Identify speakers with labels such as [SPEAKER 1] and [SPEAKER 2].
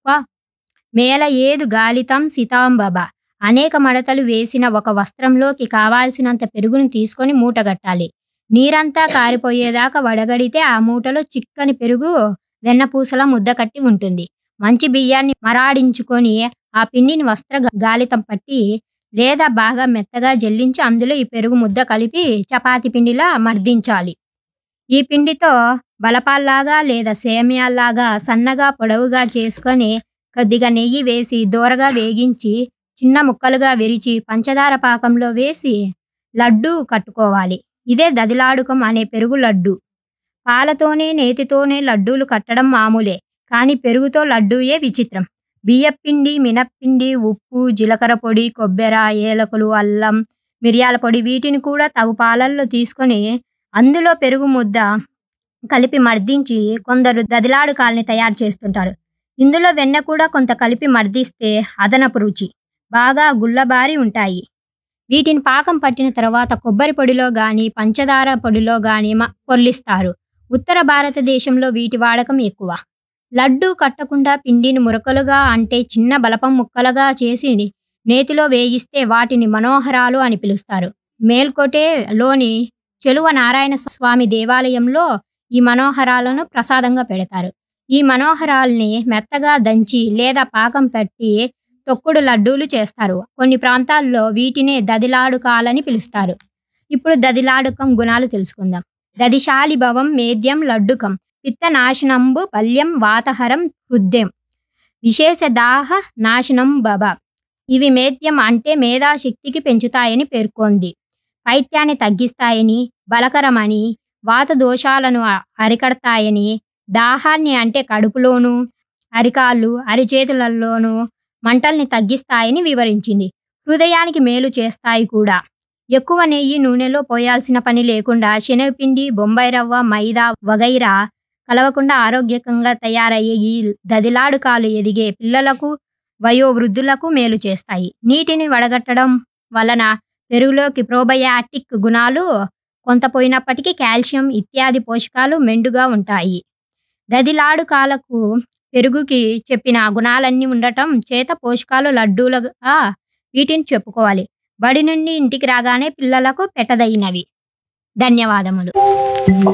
[SPEAKER 1] మేల ఏదు గాలితం సితాంబబ అనేక మడతలు వేసిన ఒక వస్త్రంలోకి కావాల్సినంత పెరుగును తీసుకొని మూటగట్టాలి నీరంతా కారిపోయేదాకా వడగడితే ఆ మూటలో చిక్కని పెరుగు వెన్నపూసల ముద్ద కట్టి ఉంటుంది మంచి బియ్యాన్ని మరాడించుకొని ఆ పిండిని వస్త్ర గాలితం పట్టి లేదా బాగా మెత్తగా జల్లించి అందులో ఈ పెరుగు ముద్ద కలిపి చపాతి పిండిలా మర్దించాలి ఈ పిండితో బలపాల్లాగా లేదా సేమియాల్లాగా సన్నగా పొడవుగా చేసుకొని కొద్దిగా నెయ్యి వేసి దోరగా వేగించి చిన్న ముక్కలుగా విరిచి పంచదార పాకంలో వేసి లడ్డు కట్టుకోవాలి ఇదే దదిలాడుకం అనే పెరుగు లడ్డు పాలతోనే నేతితోనే లడ్డూలు కట్టడం మామూలే కానీ పెరుగుతో లడ్డూయే విచిత్రం బియ్యపిండి మినప్పిండి ఉప్పు జీలకర్ర పొడి కొబ్బెర ఏలకులు అల్లం మిరియాల పొడి వీటిని కూడా తగు పాలల్లో తీసుకొని అందులో పెరుగు ముద్ద కలిపి మర్దించి కొందరు దదిలాడుకాల్ని తయారు చేస్తుంటారు ఇందులో వెన్న కూడా కొంత కలిపి మర్దిస్తే అదనపు రుచి బాగా గుల్లబారి ఉంటాయి వీటిని పాకం పట్టిన తర్వాత కొబ్బరి పొడిలో గాని పంచదార పొడిలో గాని మ- పొర్లిస్తారు ఉత్తర భారతదేశంలో వీటి వాడకం ఎక్కువ లడ్డు కట్టకుండా పిండిని మురకలుగా అంటే చిన్న బలపం ముక్కలుగా చేసి నేతిలో వేయిస్తే వాటిని మనోహరాలు అని పిలుస్తారు మేల్కోటేలోని చెలువ నారాయణ స్వామి దేవాలయంలో ఈ మనోహరాలను ప్రసాదంగా పెడతారు ఈ మనోహరాల్ని మెత్తగా దంచి లేదా పాకం పెట్టి తొక్కుడు లడ్డూలు చేస్తారు కొన్ని ప్రాంతాల్లో వీటినే దదిలాడుకాలని పిలుస్తారు ఇప్పుడు దదిలాడుకం గుణాలు తెలుసుకుందాం దదిశాలి భవం మేద్యం లడ్డుకం పిత్త నాశనంబు పల్యం వాతహరం హృద్యం విశేష దాహ నాశనం బబ ఇవి మేద్యం అంటే మేధాశక్తికి పెంచుతాయని పేర్కొంది పైత్యాన్ని తగ్గిస్తాయని బలకరమని వాత దోషాలను అ- అరికడతాయని దాహాన్ని అంటే కడుపులోను అరికాళ్ళు అరిచేతులలోనూ మంటల్ని తగ్గిస్తాయని వివరించింది హృదయానికి మేలు చేస్తాయి కూడా ఎక్కువ నెయ్యి నూనెలో పోయాల్సిన పని లేకుండా శనగపిండి బొంబాయి రవ్వ మైదా వగైరా కలవకుండా ఆరోగ్యకంగా తయారయ్యే ఈ దదిలాడుకాలు ఎదిగే పిల్లలకు వయోవృద్ధులకు మేలు చేస్తాయి నీటిని వడగట్టడం వలన పెరుగులోకి ప్రోబయాటిక్ గుణాలు కొంత పోయినప్పటికీ కాల్షియం ఇత్యాది పోషకాలు మెండుగా ఉంటాయి దదిలాడుకాలకు పెరుగుకి చెప్పిన గుణాలన్నీ ఉండటం చేత పోషకాలు లడ్డూలుగా వీటిని చెప్పుకోవాలి బడి నుండి ఇంటికి రాగానే పిల్లలకు పెట్టదగినవి ధన్యవాదములు